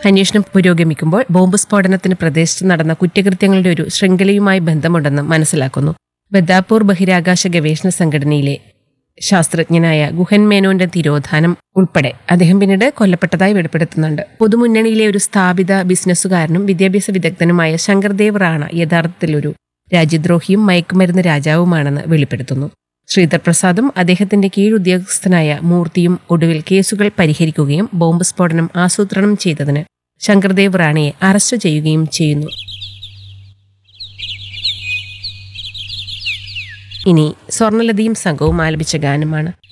അന്വേഷണം പുരോഗമിക്കുമ്പോൾ ബോംബ് സ്ഫോടനത്തിന് പ്രദേശത്ത് നടന്ന കുറ്റകൃത്യങ്ങളുടെ ഒരു ശൃംഖലയുമായി ബന്ധമുണ്ടെന്ന് മനസ്സിലാക്കുന്നു ബദ്ദാപൂർ ബഹിരാകാശ ഗവേഷണ സംഘടനയിലെ ശാസ്ത്രജ്ഞനായ ഗുഹൻ മേനോന്റെ തിരോധാനം ഉൾപ്പെടെ അദ്ദേഹം പിന്നീട് കൊല്ലപ്പെട്ടതായി വെളിപ്പെടുത്തുന്നുണ്ട് പൊതുമുന്നണിയിലെ ഒരു സ്ഥാപിത ബിസിനസ്സുകാരനും വിദ്യാഭ്യാസ വിദഗ്ധനുമായ ശങ്കർദേവ് റാണ യഥാർത്ഥത്തിൽ ഒരു രാജ്യദ്രോഹിയും മയക്കുമരുന്ന് രാജാവുമാണെന്ന് വെളിപ്പെടുത്തുന്നു ശ്രീധർ പ്രസാദും അദ്ദേഹത്തിന്റെ കീഴുദ്യോഗസ്ഥനായ മൂർത്തിയും ഒടുവിൽ കേസുകൾ പരിഹരിക്കുകയും ബോംബ് സ്ഫോടനം ആസൂത്രണം ചെയ്തതിന് ശങ്കർദേവ് റാണയെ അറസ്റ്റ് ചെയ്യുകയും ചെയ്യുന്നു ഇനി സ്വർണലതയും സംഘവും ആലപിച്ച ഗാനമാണ്